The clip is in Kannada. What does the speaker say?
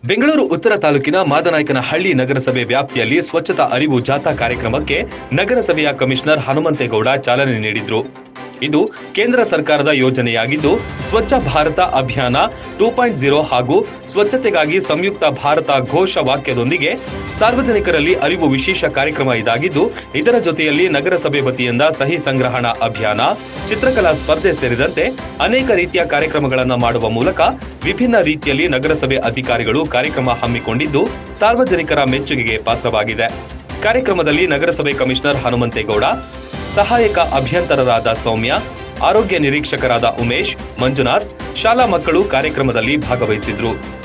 ಬೆಂಗಳೂರು ಉತ್ತರ ತಾಲೂಕಿನ ಮಾದನಾಯಕನಹಳ್ಳಿ ನಗರಸಭೆ ವ್ಯಾಪ್ತಿಯಲ್ಲಿ ಸ್ವಚ್ಛತಾ ಅರಿವು ಜಾಥಾ ಕಾರ್ಯಕ್ರಮಕ್ಕೆ ನಗರಸಭೆಯ ಕಮಿಷನರ್ ಹನುಮಂತೇಗೌಡ ಚಾಲನೆ ನೀಡಿದ್ರು ಇದು ಕೇಂದ್ರ ಸರ್ಕಾರದ ಯೋಜನೆಯಾಗಿದ್ದು ಸ್ವಚ್ಛ ಭಾರತ ಅಭಿಯಾನ ಟೂ ಪಾಯಿಂಟ್ ಜೀರೋ ಹಾಗೂ ಸ್ವಚ್ಛತೆಗಾಗಿ ಸಂಯುಕ್ತ ಭಾರತ ಘೋಷ ವಾಕ್ಯದೊಂದಿಗೆ ಸಾರ್ವಜನಿಕರಲ್ಲಿ ಅರಿವು ವಿಶೇಷ ಕಾರ್ಯಕ್ರಮ ಇದಾಗಿದ್ದು ಇದರ ಜೊತೆಯಲ್ಲಿ ನಗರಸಭೆ ವತಿಯಿಂದ ಸಹಿ ಸಂಗ್ರಹಣಾ ಅಭಿಯಾನ ಚಿತ್ರಕಲಾ ಸ್ಪರ್ಧೆ ಸೇರಿದಂತೆ ಅನೇಕ ರೀತಿಯ ಕಾರ್ಯಕ್ರಮಗಳನ್ನು ಮಾಡುವ ಮೂಲಕ ವಿಭಿನ್ನ ರೀತಿಯಲ್ಲಿ ನಗರಸಭೆ ಅಧಿಕಾರಿಗಳು ಕಾರ್ಯಕ್ರಮ ಹಮ್ಮಿಕೊಂಡಿದ್ದು ಸಾರ್ವಜನಿಕರ ಮೆಚ್ಚುಗೆಗೆ ಪಾತ್ರವಾಗಿದೆ ಕಾರ್ಯಕ್ರಮದಲ್ಲಿ ನಗರಸಭೆ ಕಮಿಷನರ್ ಹನುಮಂತೇಗೌಡ ಸಹಾಯಕ ಅಭಿಯಂತರರಾದ ಸೌಮ್ಯ ಆರೋಗ್ಯ ನಿರೀಕ್ಷಕರಾದ ಉಮೇಶ್ ಮಂಜುನಾಥ್ ಶಾಲಾ ಮಕ್ಕಳು ಕಾರ್ಯಕ್ರಮದಲ್ಲಿ ಭಾಗವಹಿಸಿದ್ರು